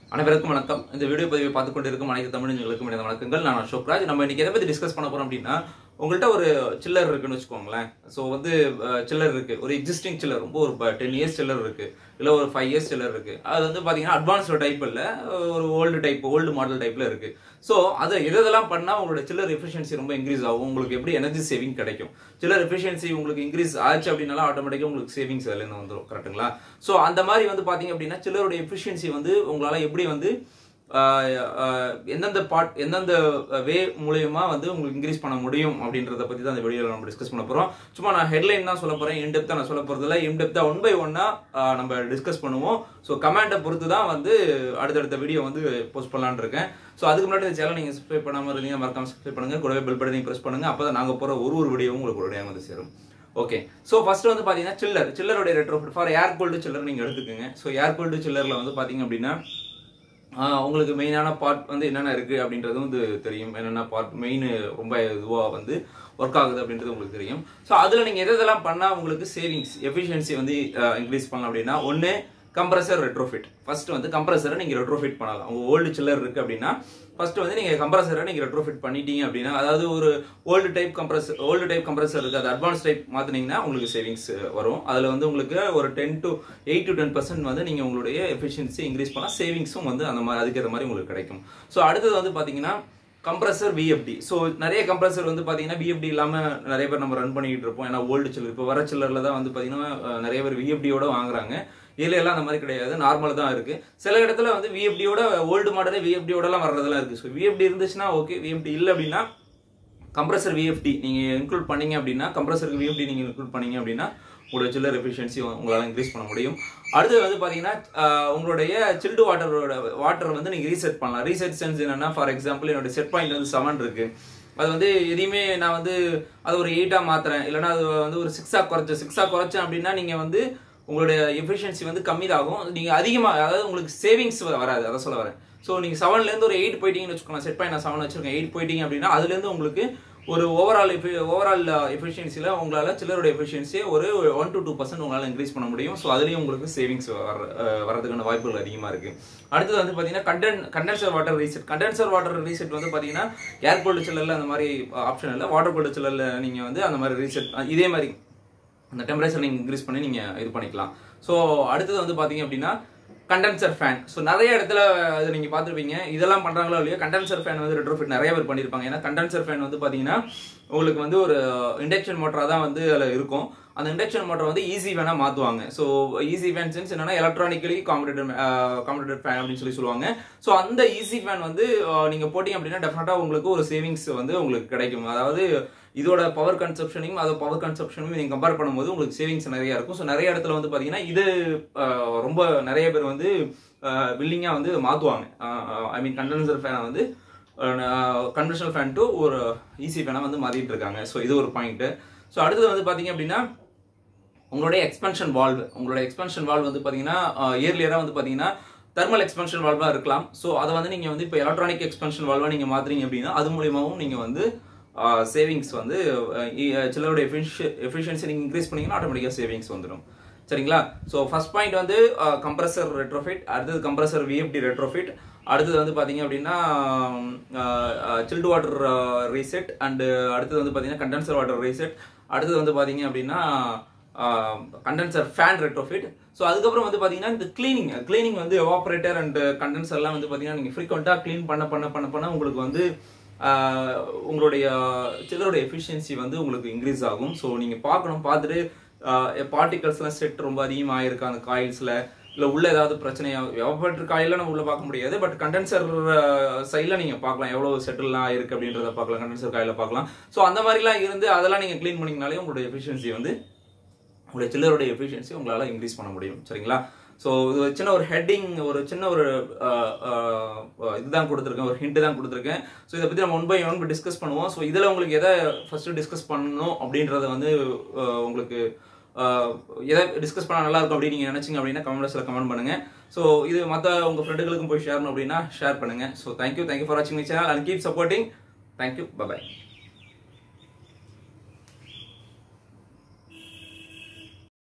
அனைவருக்கும் வணக்கம் இந்த வீடியோ பதிவை பார்த்து கொண்டிருக்கும் அனைத்து தமிழர்களுக்கும் எனது வணக்கங்கள் நான் அசோக்ராஜ் நம்ம இன்னைக்கு எதை பத்தி டிஸ்கஸ் பண்ண போறோம் அப்படின்னா உங்கள்கிட்ட ஒரு சில்லர் இருக்குன்னு வச்சுக்கோங்களேன் ஸோ வந்து சில்லர் இருக்கு ஒரு எக்ஸிஸ்டிங் சில்லர் ரொம்ப ஒரு டென் இயர்ஸ் சில்லர் இருக்கு இல்லை ஒரு ஃபைவ் இயர்ஸ் சில்லர் இருக்கு அது வந்து பார்த்தீங்கன்னா அட்வான்ஸ்டு டைப் இல்லை ஒரு ஓல்டு டைப் ஓல்டு மாடல் டைப்ல இருக்கு ஸோ அதை எது எதெல்லாம் பண்ணால் உங்களோட சில்லர் எஃபிஷியன்சி ரொம்ப இன்க்ரீஸ் ஆகும் உங்களுக்கு எப்படி எனர்ஜி சேவிங் கிடைக்கும் சில்லர் எஃபிஷியன்சி உங்களுக்கு இன்க்ரீஸ் ஆச்சு அப்படின்னாலும் ஆட்டோமேட்டிக்காக உங்களுக்கு சேவிங்ஸ் அதுலேருந்து வந்துடும் கரெக்ட்டுங்களா ஸோ அந்த மாதிரி வந்து பார்த்தீங்க அப்படின்னா சில்லரோட எஃபிஷியன்சி வந்து உங்களால் எப்படி வந்து ஆஹ் ஆஹ் எந்தெந்த பார்ட் எந்தெந்த வே மூலயமா வந்து உங்களுக்கு இன்க்ரீஸ் பண்ண முடியும் அப்படின்றத பத்தி தான் அந்த வீடியோவில் நம்ம டிஸ்கஸ் பண்ண போறோம் சும்மா நான் ஹெட்லைன் தான் சொல்ல போறேன் இன்டெப்தா நான் சொல்ல போறது இல்லை இன்டெப்தா ஒன் பை ஒன்னா நம்ம டிஸ்கஸ் பண்ணுவோம் ஸோ கமெண்ட்டை பொறுத்து தான் வந்து அடுத்தடுத்த வீடியோ வந்து போஸ்ட் பண்ணலான்னு இருக்கேன் ஸோ அதுக்கு முன்னாடி இந்த சேனல் நீங்க சப்ஸ்கிரைப் பண்ணாம இருந்தீங்க மறக்காம சப்ஸ்கிரைப் பண்ணுங்க கூடவே பெல் பட்டனையும் ப்ரெஸ் பண்ணுங்க அப்பதான் நாங்க போற ஒரு ஒரு வீடியோவும் உங்களுக்கு உடனே வந்து சேரும் ஓகே ஸோ ஃபர்ஸ்ட் வந்து பாத்தீங்கன்னா சில்லர் சில்லருடைய retro for air cooled chiller நீங்க எடுத்துக்கோங்க ஸோ ஏர் கூல்டு சில்லர்ல வந்து பாத்தீங்க அப்படின்னா ஆஹ் உங்களுக்கு மெயினான பார்ட் வந்து என்னென்ன இருக்கு அப்படின்றது வந்து தெரியும் என்னென்ன பார்ட் மெயின் ரொம்ப இதுவாக வந்து ஒர்க் ஆகுது அப்படின்றது உங்களுக்கு தெரியும் ஸோ அதில் நீங்கள் எது எதெல்லாம் பண்ணால் உங்களுக்கு சேவிங்ஸ் எஃபிஷியன்சி வந்து இன்க்ரீஸ் பண்ணலாம் அப்படின்னா ஒன்று கம்ப்ரஸர் ரெட்ரோஃபிட் ஃபர்ஸ்ட் வந்து கம்ப்ரஸரை நீங்கள் ரெட்ரோஃபிட் பண்ணலாம் உங்கள் ஓல்டு சில்லர் இருக்கு அப்படின்னா ஃபர்ஸ்ட் வந்து நீங்கள் கம்ப்ரஸரை நீங்கள் ரெட்ரோஃபிட் பண்ணிட்டீங்க அப்படின்னா அதாவது ஒரு old type compressor old type compressor இருக்கு அது அட்வான்ஸ் டைப் மாற்றினீங்கன்னா உங்களுக்கு சேவிங்ஸ் வரும் அதில் வந்து உங்களுக்கு ஒரு ten to eight to ten percent வந்து நீங்கள் உங்களுடைய எஃபிஷியன்சி இன்க்ரீஸ் பண்ணால் சேவிங்ஸும் வந்து அந்த மாதிரி அதுக்கேற்ற மாதிரி உங்களுக்கு கிடைக்கும் ஸோ அடுத்தது வந்து பார்த்தீங்கன்னா கம்ப்ரஸர் விஎஃப்டி ஸோ நிறைய கம்ப்ரஸர் வந்து பார்த்தீங்கன்னா விஎஃப்டி இல்லாமல் நிறைய பேர் நம்ம ரன் பண்ணிக்கிட்டு இருப்போம் ஏன்னா ஓல்டு சில்லர் இப்போ வர சில்லரில் தான் வந்து பார்த்தீங்கன்னா அஹ், நிறைய பேர் விஎஃப்டியோட வாங்குறாங்க இதுல எல்லாம் அந்த மாதிரி கிடையாது நார்மல் தான் இருக்கு சில இடத்துல வந்து விஎஃப்டியோட ஓல்டு மாடலே விஎஃப்டியோடலாம் வர்றதெல்லாம் இருக்கு ஸோ விஎஃப்டி இருந்துச்சுன்னா ஓகே விஎஃப்டி இல்லை அப்படின்னா கம்ப்ரஸர் விஎஃப்டி நீங்க இன்க்ளூட் பண்ணீங்க அப்படின்னா கம்ப்ரஸருக்கு விஎஃப்டி நீங்க இன்க்ளூட் பண்ணீங்க அப்படின்னா உங்களோட சில்லர் எஃபிஷியன்சி உங்களால இன்க்ரீஸ் பண்ண முடியும் அடுத்து வந்து பாத்தீங்கன்னா ஆஹ், உங்களுடைய சில்டு வாட்டரோட வாட்டர் வந்து நீங்க ரீசெட் பண்ணலாம் ரீசெட் சென்ஸ் என்னன்னா ஃபார் எக்ஸாம்பிள் என்னோட செட் பாயிண்ட் வந்து செவன் இருக்கு அது வந்து எதையுமே நான் வந்து அது ஒரு எயிட்டா மாத்துறேன் இல்லைன்னா அது வந்து ஒரு சிக்ஸா குறைச்சேன் சிக்ஸா குறைச்சேன் அப்படின்னா நீங்க வந்து உங்களுடைய எஃபிஷியன்சி வந்து கம்மி ஆகும் நீங்க அதிகமா அதாவது உங்களுக்கு சேவிங்ஸ் வராது அதை சொல்ல வரேன் ஸோ நீங்க செவன்ல இருந்து ஒரு எயிட் போயிட்டீங்கன்னு வச்சுக்கோங்க செட் பாயிண்ட் நான் செவன் வச்சிருக்கேன் எயிட் போயிட்டீங்க அப்படின்னா அதுல இருந்து உங்களுக்கு ஒரு ஓவரால் ஓவரால் எஃபிஷியன்சியில் உங்களால் சில்லரோட எஃபிஷியன்சியை ஒரு ஒன் டு டூ பர்சன்ட் உங்களால் இன்க்ரீஸ் பண்ண முடியும் ஸோ அதுலேயும் உங்களுக்கு சேவிங்ஸ் வர அஹ் வரதுக்கான வாய்ப்புகள் அதிகமாக இருக்கு அடுத்தது வந்து பார்த்தீங்கன்னா கண்டன் condenser water reset condenser water reset வந்து பார்த்தீங்கன்னா ஏர் கோல்டு சில்லரில் அந்த மாதிரி ஆப்ஷன் இல்லை வாட்டர் கோல்டு சில்லரில் நீங்கள் வந்து அந்த மாதிரி ரீசெட் இதே மாதிரி அந்த டெம்பரேச்சர் நீங்கள் இன்க்ரீஸ் பண்ணி நீங்கள் இது பண்ணிக்கலாம் ஸோ அடுத்தது வந்து பார்த்தீங்க அப்படின்னா கண்டென்சர் ஃபேன் ஸோ நிறைய இடத்துல அது நீங்கள் பார்த்துருப்பீங்க இதெல்லாம் பண்ணுறாங்களோ இல்லையோ கண்டென்சர் ஃபேன் வந்து ரெட்ரோஃபிட் நிறைய பேர் பண்ணியிருப்பாங்க ஏன்னா கண்டென்சர் ஃபேன் வந்து பார்த்தீங்கன்னா உங்களுக்கு வந்து ஒரு இண்டக்ஷன் மோட்டராக தான் வந்து அதில் இருக்கும் அந்த இண்டக்ஷன் மோட்டர் வந்து ஈஸி வேணா மாற்றுவாங்க ஸோ ஈஸி ஃபேன் சென்ஸ் என்னன்னா எலக்ட்ரானிக்கலி காம்படேட்டர் காம்படேட்டர் ஃபேன் அப்படின்னு சொல்லி சொல்லுவாங்க ஸோ அந்த ஈஸி ஃபேன் வந்து அஹ், நீங்க போட்டீங்க அப்படின்னா டெஃபினட்டாக உங்களுக்கு ஒரு சேவிங்ஸ் வந்து உங்களுக்கு கிடைக்கும் அதாவது இதோட பவர் கன்சப்ஷனையும் அதோட பவர் கன்சப்ஷனும் நீங்கள் கம்பேர் பண்ணும்போது உங்களுக்கு சேவிங்ஸ் நிறைய இருக்கும் ஸோ நிறைய இடத்துல வந்து பார்த்தீங்கன்னா இது அஹ், ரொம்ப நிறைய பேர் வந்து பில்லிங்காக வந்து மாற்றுவாங்க ஐ மீன் கண்டென்சர் ஃபேனை வந்து கன்வென்ஷனல் ஃபேன் டு ஒரு ஈஸி ஃபேனை வந்து மாற்றிட்டு இருக்காங்க ஸோ இது ஒரு பாயிண்ட்டு ஸோ அடுத்தது வந்து பார்த்தீங்க அப்படின்னா உங்களுடைய எக்ஸ்பென்ஷன் வால்வ் உங்களுடைய எக்ஸ்பென்ஷன் வால்வ் வந்து பார்த்தீங்கன்னா இயர்லியராக வந்து பார்த்தீங்கன்னா தெர்மல் எக்ஸ்பென்ஷன் வால்வாக இருக்கலாம் ஸோ அதை வந்து நீங்கள் வந்து இப்போ எலக்ட்ரானிக் எக்ஸ்பென்ஷன் வால்வாக நீங்கள் மாற்றுறீங்க அப்படின்னா அது மூலியமாகவும் நீங்கள் வந்து சேவிங்ஸ் வந்து அஹ், இ- சிலருடைய எஃபிஷியன்சி நீங்கள் இன்க்ரீஸ் பண்ணீங்கன்னா ஆட்டோமேட்டிக்காக சேவிங்ஸ் வந்துடும் சரிங்களா ஸோ ஃபர்ஸ்ட் பாயிண்ட் வந்து கம்ப்ரஸர் ரெட்ரோஃபிட் அடுத்தது கம்ப்ரஸர் விஎஃப்டி ரெட்ரோஃபிட் அடுத்தது வந்து பார்த்தீங்க அப்படின்னா சில்டு வாட்டர் ரீசெட் அண்டு அடுத்தது வந்து பார்த்தீங்கன்னா கண்டென்சர் வாட்டர் ரீசெட் அடுத்தது வந்து பார்த்தீங்க அப்படின்னா கண்டென்சர் ஃபேன் ரெட்ரோஃபிட் ஸோ அதுக்கப்புறம் வந்து பார்த்தீங்கன்னா இந்த க்ளீனிங் க்ளீனிங் வந்து எவாபரேட்டர் அண்ட் கண்டென்சர்லாம் வந்து பார்த்தீங்கன்னா நீங்கள் ஃப்ரீக்வெண்ட்டாக க்ளீன் பண்ண பண்ண பண்ண பண்ண உங்களுக்கு வந்து ஆஹ், உங்களுடைய சில்லரோட எஃபிஷியன்சி வந்து உங்களுக்கு இன்க்ரீஸ் ஆகும் ஸோ நீங்கள் பார்க்கணும் பார்த்துட்டு பார்ட்டிகல்ஸ்லாம் செட் ரொம்ப அதிகமாக இருக்கு அந்த காயில்ஸில் இல்லை உள்ள ஏதாவது பிரச்சனையா எவாபரேட்டர் காயில நம்ம உள்ள பார்க்க முடியாது பட் கண்டென்சர் சைடில் நீங்கள் பார்க்கலாம் எவ்வளோ செட்டில்லாம் இருக்கு அப்படின்றத பார்க்கலாம் கண்டென்சர் காயில பார்க்கலாம் ஸோ அந்த மாதிரிலாம் இருந்து அதெல்லாம் நீங்கள் க்ளீன் பண்ணிங்கனாலே உங்களுடைய எஃபிஷியன்சி வந்து உங்களுடைய சில்லரோட எஃபிஷியன்சி உங்களால் இன்க்ரீஸ் பண்ண முடியும் சரிங்களா ஸோ இது ஒரு சின்ன ஒரு ஹெட்டிங் ஒரு சின்ன ஒரு அஹ், அஹ், இதுதான் கொடுத்துருக்கேன் ஒரு ஹிண்ட் தான் கொடுத்துருக்கேன் ஸோ இதை பற்றி நம்ம ஒன் பை ஒன் டிஸ்கஸ் பண்ணுவோம் ஸோ இதில் உங்களுக்கு எதை ஃபர்ஸ்ட் டிஸ்கஸ் பண்ணணும் அப்படின்றத வந்து அஹ், உங்களுக்கு அஹ், எதை டிஸ்கஸ் பண்ணால் நல்லா இருக்கும் அப்படின்னு நீங்கள் நினச்சிங்க அப்படின்னா கமெண்ட்ஸில் கமெண்ட் பண்ணுங்க ஸோ இது மற்ற உங்கள் ஃப்ரெண்டுகளுக்கும் போய் ஷேர் பண்ணணும் அப்படின்னா ஷேர் பண்ணுங்க ஸோ தேங்க்யூ தேங்க்யூ ஃபார் வாட்சிங் my channel and keep supporting thank you by